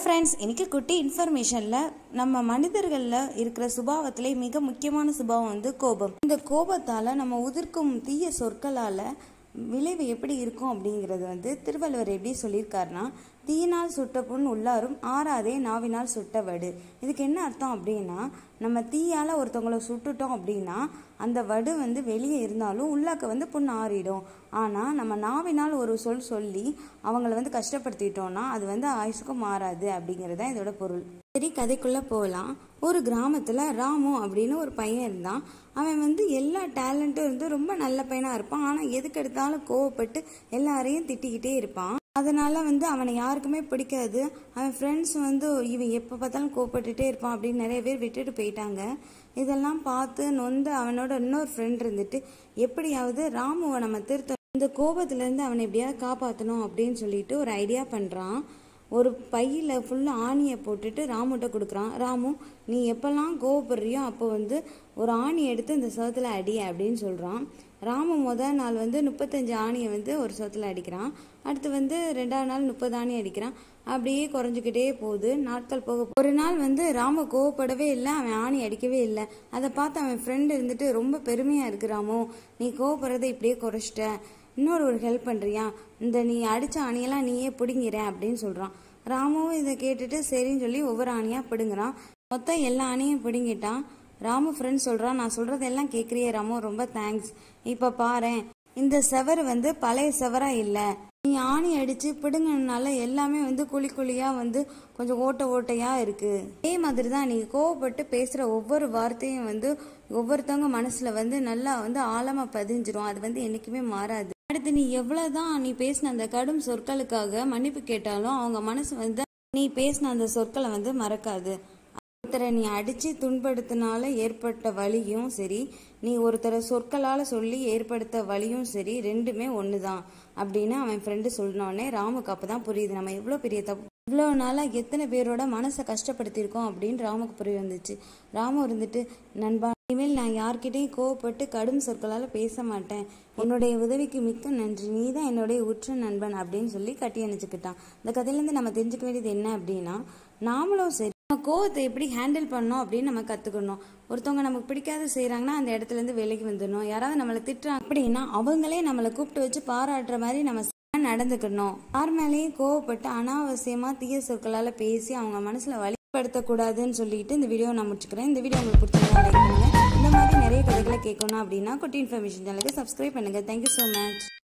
friends இன்னைக்கு குட்டி இன்ஃபர்மேஷனில் நம்ம மனிதர்களில் இருக்கிற சுபாவத்திலே மிக முக்கியமான சுபாவம் வந்து கோபம் இந்த கோபத்தால் நம்ம உதிர்க்கும் தீய சொற்களால் விளைவு எப்படி இருக்கும் அப்படிங்கிறது வந்து திருவள்ளுவர் எப்படி சொல்லியிருக்காருன்னா தீயினால் சுட்ட புண் உள்ளாரும் ஆறாதே நாவினால் சுட்ட வடு இதுக்கு என்ன அர்த்தம் அப்படின்னா நம்ம தீயால் ஒருத்தவங்கள சுட்டுட்டோம் அப்படின்னா அந்த வடு வந்து வெளியே இருந்தாலும் உள்ளாக்க வந்து புண் ஆறிடும் ஆனால் நம்ம நாவினால் ஒரு சொல் சொல்லி அவங்கள வந்து கஷ்டப்படுத்திட்டோம்னா அது வந்து ஆயுசுக்கும் மாறாது அப்படிங்கிறது தான் இதோட பொருள் சரி கதைக்குள்ளே போகலாம் ஒரு கிராமத்தில் ராமு அப்படின்னு ஒரு பையன் இருந்தான் அவன் வந்து எல்லா டேலண்ட்டும் இருந்து ரொம்ப நல்ல பையனாக இருப்பான் ஆனால் எதுக்கு எடுத்தாலும் கோவப்பட்டு எல்லாரையும் திட்டிக்கிட்டே இருப்பான் அதனால வந்து அவனை யாருக்குமே பிடிக்காது அவன் ஃப்ரெண்ட்ஸ் வந்து இவன் எப்போ பார்த்தாலும் கோவப்பட்டுட்டே இருப்பான் அப்படின்னு நிறைய பேர் விட்டுட்டு போயிட்டாங்க இதெல்லாம் பார்த்து நொந்து அவனோட இன்னொரு ஃப்ரெண்ட் இருந்துட்டு எப்படியாவது ராமுவை நம்ம திருத்த இந்த கோபத்துலேருந்து அவனை எப்படியாவது காப்பாற்றணும் அப்படின்னு சொல்லிட்டு ஒரு ஐடியா பண்ணுறான் ஒரு பையில் ஃபுல்லாக ஆணியை போட்டுட்டு ராமுகிட்ட கொடுக்குறான் ராமு நீ எப்போல்லாம் கோவப்படுறியோ அப்போ வந்து ஒரு ஆணி எடுத்து இந்த சவத்தில் அடி அப்படின்னு சொல்கிறான் ராமு முதல் நாள் வந்து முப்பத்தஞ்சு ஆணியை வந்து ஒரு சவத்தில் அடிக்கிறான் அடுத்து வந்து ரெண்டாவது நாள் முப்பது ஆணி அடிக்கிறான் அப்படியே குறைஞ்சிக்கிட்டே போகுது நாட்கள் போக ஒரு நாள் வந்து ராமு கோவப்படவே இல்லை அவன் ஆணி அடிக்கவே இல்லை அதை பார்த்து அவன் ஃப்ரெண்டு இருந்துட்டு ரொம்ப பெருமையாக இருக்கு ராமு நீ கோவப்படுறதை இப்படியே குறைச்சிட்ட இன்னொரு ஒரு ஹெல்ப் பண்ணுறியா இந்த நீ அடித்த ஆணியெல்லாம் நீயே பிடுங்கிற அப்படின்னு சொல்கிறான் ராமுவும் இதை கேட்டுட்டு சரின்னு சொல்லி ஒவ்வொரு ஆணியாக பிடுங்குறான் மொத்தம் எல்லா ஆணியும் பிடுங்கிட்டான் ராமு ஃப்ரெண்ட் சொல்கிறான் நான் சொல்கிறதெல்லாம் கேட்குறியே ராமு ரொம்ப தேங்க்ஸ் இப்போ பாரேன் இந்த செவர் வந்து பழைய செவரா இல்லை நீ ஆணி அடித்து பிடுங்கினால எல்லாமே வந்து குழி குழியாக வந்து கொஞ்சம் ஓட்ட ஓட்டையாக இருக்குது அதே மாதிரி தான் நீ கோவப்பட்டு பேசுகிற ஒவ்வொரு வார்த்தையும் வந்து ஒவ்வொருத்தவங்க மனசில் வந்து நல்லா வந்து ஆழமாக பதிஞ்சிரும் அது வந்து என்றைக்குமே மாறாது அடுத்து நீ எவ்வளவுதான் நீ பேசின அந்த கடும் சொற்களுக்காக மன்னிப்பு கேட்டாலும் அவங்க மனசு வந்து நீ பேசின அந்த சொற்களை வந்து மறக்காது ஒருத்தரை நீ அடித்து துன்படுத்தினால ஏற்பட்ட வலியும் சரி நீ ஒருத்தரை சொற்களால் சொல்லி ஏற்படுத்த வலியும் சரி ரெண்டுமே ஒன்று தான் அப்படின்னு அவன் ஃப்ரெண்டு சொன்னோடனே ராமுக்கு அப்போ தான் புரியுது நம்ம எவ்வளோ பெரிய தப்பு இவ்வளோ நாளாக எத்தனை பேரோட மனசை கஷ்டப்படுத்தியிருக்கோம் அப்படின்னு ராமுக்கு புரிய வந்துச்சு ராமு இருந்துட்டு நண்பா இனிமேல் நான் யார்கிட்டையும் கோவப்பட்டு கடும் சொற்களால் பேச மாட்டேன் என்னுடைய உதவிக்கு மிக்க நன்றி நீ தான் என்னுடைய உற்ற நண்பன் அப்படின்னு சொல்லி கட்டி அணைச்சிக்கிட்டான் இந்த கதையிலேருந்து நம்ம தெரிஞ்சுக்க வேண்டியது என்ன அப்படின்னா நாமளும் சரி நம்ம கோவத்தை எப்படி ஹேண்டில் பண்ணோம் அப்படின்னு நம்ம கற்றுக்கணும் ஒருத்தவங்க நமக்கு பிடிக்காத செய்கிறாங்கன்னா அந்த இடத்துல இருந்து விலகி வந்துடணும் யாராவது நம்மளை திட்டுறாங்க அப்படின்னா அவங்களே நம்மளை கூப்பிட்டு வச்சு பாராட்டுற மாதிரி நம்ம நடந்துக்கணும் யார் மேலேயும் கோவப்பட்டு அனாவசியமா தீய சொற்களால பேசி அவங்க மனசுல வழிபடுத்தக்கூடாதுன்னு சொல்லிட்டு இந்த வீடியோ நான் முடிச்சுக்கிறேன் இந்த வீடியோ உங்களுக்கு பிடிச்சிருந்தா லைக் பண்ணுங்க இந்த மாதிரி நிறைய கதைகளை கேட்கணும் அப்படின்னா குட்டி இன்ஃபர்மேஷன் சேனலுக்கு சப்ஸ்கிரைப் பண்ணுங்க தேங்க்யூ ஸோ மச்